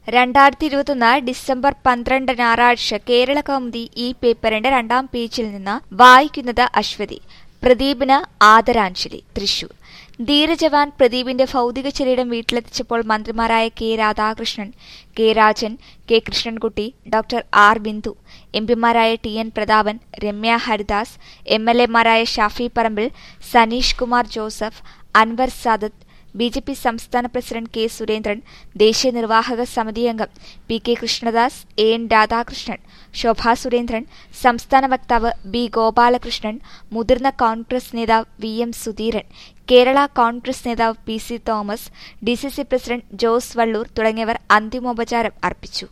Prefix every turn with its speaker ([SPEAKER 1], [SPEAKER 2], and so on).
[SPEAKER 1] രണ്ടായിരത്തി ഇരുപത്തൊന്ന് ഡിസംബർ പന്ത്രണ്ട് ഞായറാഴ്ച കേരള കൗമുദി ഈ പേപ്പറിന്റെ രണ്ടാം പേജിൽ നിന്ന് വായിക്കുന്നത് അശ്വതി പ്രദീപിന് ആദരാഞ്ജലി തൃശൂർ ധീരജവാൻ പ്രദീപിന്റെ ഭൗതിക ശരീരം വീട്ടിലെത്തിച്ചപ്പോൾ മന്ത്രിമാരായ K Radhakrishnan K Rajan K Krishnankutty doctor R Bindu എംപിമാരായ T N Prathapan Ramya Haridas M L എമാരായ Shafi Parambil Saneesh Kumar Joseph Anwar Sadath B J P സംസ്ഥാന പ്രസിഡന്റ് കെ സുരേന്ദ്രൻ ദേശീയ നിർവാഹക സമിതി അംഗം P K Krishnadas A N Radhakrishnan Shobha Surendran സംസ്ഥാന വക്താവ് ബി ഗോപാലകൃഷ്ണൻ മുതിർന്ന കോൺഗ്രസ് നേതാവ് വി എം സുധീരൻ കേരള കോൺഗ്രസ് നേതാവ് P C Thomas D C C president Jose Vallur തുടങ്ങിയവർ അന്തിമോപചാരം അർപ്പിച്ചു